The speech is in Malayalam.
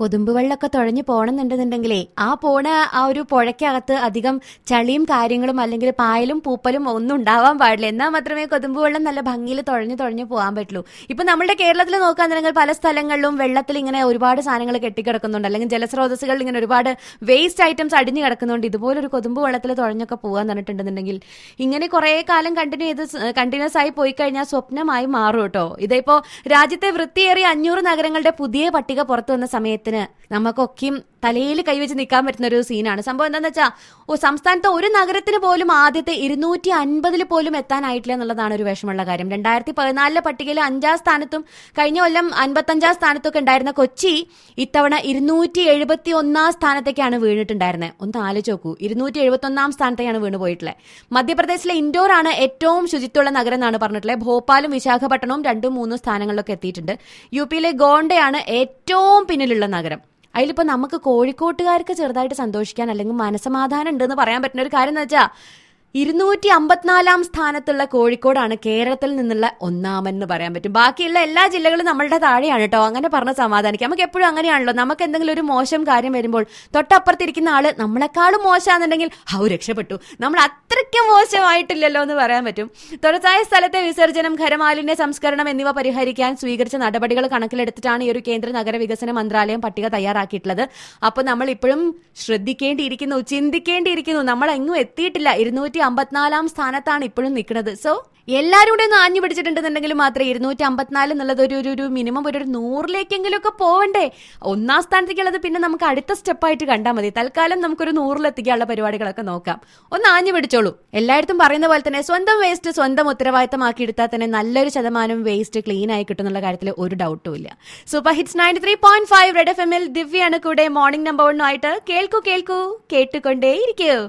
കൊതുമ്പ് വെള്ളമൊക്കെ തുഴഞ്ഞു പോകണമെന്നുണ്ടെന്നുണ്ടെങ്കിലേ ആ പോണ ആ ഒരു പുഴയ്ക്കകത്ത് അധികം ചളിയും കാര്യങ്ങളും അല്ലെങ്കിൽ പായലും പൂപ്പലും ഒന്നും ഉണ്ടാവാൻ പാടില്ല എന്നാൽ മാത്രമേ കൊതുമ്പ് വെള്ളം നല്ല ഭംഗിയിൽ തുഴഞ്ഞു തുഴഞ്ഞു പോകാൻ പറ്റുള്ളൂ ഇപ്പൊ നമ്മുടെ കേരളത്തിൽ നോക്കുകയാണെന്നുണ്ടെങ്കിൽ പല സ്ഥലങ്ങളിലും വെള്ളത്തിൽ ഇങ്ങനെ ഒരുപാട് സാധനങ്ങൾ കെട്ടിക്കിടക്കുന്നുണ്ട് അല്ലെങ്കിൽ ജലസ്രോതസ്സുകളിൽ ഇങ്ങനെ ഒരുപാട് വേസ്റ്റ് ഐറ്റംസ് അടിഞ്ഞു കിടക്കുന്നുണ്ട് ഇതുപോലൊരു കൊതുമ്പ് വെള്ളത്തിൽ തുഴഞ്ഞൊക്കെ പോകാൻ പറഞ്ഞിട്ടുണ്ടെന്നുണ്ടെങ്കിൽ ഇങ്ങനെ കുറെ കാലം കണ്ടിന്യൂ ചെയ്ത് കണ്ടിന്യൂസ് ആയി പോയി കഴിഞ്ഞാൽ സ്വപ്നമായി മാറും കേട്ടോ ഇതിപ്പോ രാജ്യത്തെ വൃത്തിയേറിയ അഞ്ഞൂറ് നഗരങ്ങളുടെ പുതിയ പട്ടിക പുറത്തു വന്ന സമയത്തിന് നമുക്കൊക്കെയും തലയിൽ കൈവച്ച് നിൽക്കാൻ പറ്റുന്ന ഒരു സീനാണ് സംഭവം എന്താണെന്ന് വെച്ചാൽ ഓ സംസ്ഥാനത്തെ ഒരു നഗരത്തിന് പോലും ആദ്യത്തെ ഇരുന്നൂറ്റി അൻപതിൽ പോലും എത്താനായിട്ടില്ല എന്നുള്ളതാണ് ഒരു വിഷമമുള്ള കാര്യം രണ്ടായിരത്തി പതിനാലിലെ പട്ടികയിൽ അഞ്ചാം സ്ഥാനത്തും കഴിഞ്ഞ കൊല്ലം അൻപത്തഞ്ചാം സ്ഥാനത്തൊക്കെ ഉണ്ടായിരുന്ന കൊച്ചി ഇത്തവണ ഇരുന്നൂറ്റി എഴുപത്തി ഒന്നാം സ്ഥാനത്തേക്കാണ് വീണിട്ടുണ്ടായിരുന്നത് ഒന്ന് ആലോചിച്ച് നോക്കൂ ഇരുന്നൂറ്റി എഴുപത്തി ഒന്നാം സ്ഥാനത്തേക്കാണ് വീണ് പോയിട്ടുള്ളത് മധ്യപ്രദേശിലെ ഇൻഡോർ ആണ് ഏറ്റവും ശുചിത്വമുള്ള നഗരം എന്നാണ് പറഞ്ഞിട്ടുള്ളത് ഭോപ്പാലും വിശാഖപട്ടണവും രണ്ടും മൂന്നും സ്ഥാനങ്ങളിലൊക്കെ എത്തിയിട്ടുണ്ട് യു പിയിലെ ഗോണ്ടയാണ് ഏറ്റവും പിന്നിലുള്ള നഗരം അതിലിപ്പോ നമുക്ക് കോഴിക്കോട്ടുകാർക്ക് ചെറുതായിട്ട് സന്തോഷിക്കാൻ അല്ലെങ്കിൽ മനസമാധാനം ഉണ്ടെന്ന് പറയാൻ പറ്റുന്ന ഒരു കാര്യം എന്ന് വെച്ചാൽ ഇരുന്നൂറ്റി അമ്പത്തിനാലാം സ്ഥാനത്തുള്ള കോഴിക്കോടാണ് കേരളത്തിൽ നിന്നുള്ള ഒന്നാമൻ എന്ന് പറയാൻ പറ്റും ബാക്കിയുള്ള എല്ലാ ജില്ലകളും നമ്മളുടെ താഴെയാണ് കേട്ടോ അങ്ങനെ പറഞ്ഞ് സമാധാനിക്കാം നമുക്ക് എപ്പോഴും അങ്ങനെയാണല്ലോ നമുക്ക് എന്തെങ്കിലും ഒരു മോശം കാര്യം വരുമ്പോൾ തൊട്ടപ്പുറത്തിരിക്കുന്ന ആള് നമ്മളെക്കാളും മോശമാണെന്നുണ്ടെങ്കിൽ ഹൗ രക്ഷപ്പെട്ടു നമ്മൾ അത്രയ്ക്ക് മോശമായിട്ടില്ലല്ലോ എന്ന് പറയാൻ പറ്റും തുറസായ സ്ഥലത്തെ വിസർജനം ഖരമാലിന്യ സംസ്കരണം എന്നിവ പരിഹരിക്കാൻ സ്വീകരിച്ച നടപടികൾ കണക്കിലെടുത്തിട്ടാണ് ഈ ഒരു കേന്ദ്ര നഗര വികസന മന്ത്രാലയം പട്ടിക തയ്യാറാക്കിയിട്ടുള്ളത് അപ്പൊ നമ്മൾ ഇപ്പോഴും ശ്രദ്ധിക്കേണ്ടിയിരിക്കുന്നു ചിന്തിക്കേണ്ടിയിരിക്കുന്നു നമ്മൾ എങ്ങും എത്തിയിട്ടില്ല ഇരുന്നൂറ്റി അമ്പത്തിനാലാം സ്ഥാനത്താണ് ഇപ്പോഴും നിൽക്കുന്നത് സോ എല്ലാവരും കൂടെ ഒന്ന് ആഞ്ഞു പിടിച്ചിട്ടുണ്ടെന്നുണ്ടെങ്കിൽ മാത്രമേ ഇരുന്നൂറ്റി അമ്പത്തിനാല് എന്നുള്ളത് ഒരു ഒരു ഒരു മിനിമം ഒരു ഒരു നൂറിലേക്കെങ്കിലും ഒക്കെ പോവണ്ടേ ഒന്നാം സ്ഥാനത്തേക്കുള്ളത് പിന്നെ നമുക്ക് അടുത്ത സ്റ്റെപ്പായിട്ട് കണ്ടാൽ മതി തൽക്കാലം നമുക്കൊരു നൂറിലെത്തിക്കാനുള്ള പരിപാടികളൊക്കെ നോക്കാം ഒന്ന് ആഞ്ഞു പിടിച്ചോളൂ എല്ലായിടത്തും പറയുന്ന പോലെ തന്നെ സ്വന്തം വേസ്റ്റ് സ്വന്തം ഉത്തരവാദിത്തമാക്കി എടുത്താൽ തന്നെ നല്ലൊരു ശതമാനം വേസ്റ്റ് ക്ലീൻ ആയി കിട്ടും എന്നുള്ള കാര്യത്തിൽ ഒരു ഡൗട്ടും ഇല്ല super hits ninety three point five red F എമ്മിൽ ദിവ്യാണ് കൂടെ മോർണിംഗ് നമ്പർ വണ്ണുമായിട്ട് കേൾക്കൂ കേൾക്കൂ കേട്ടുകൊണ്ടേ ഇരിക്കൂ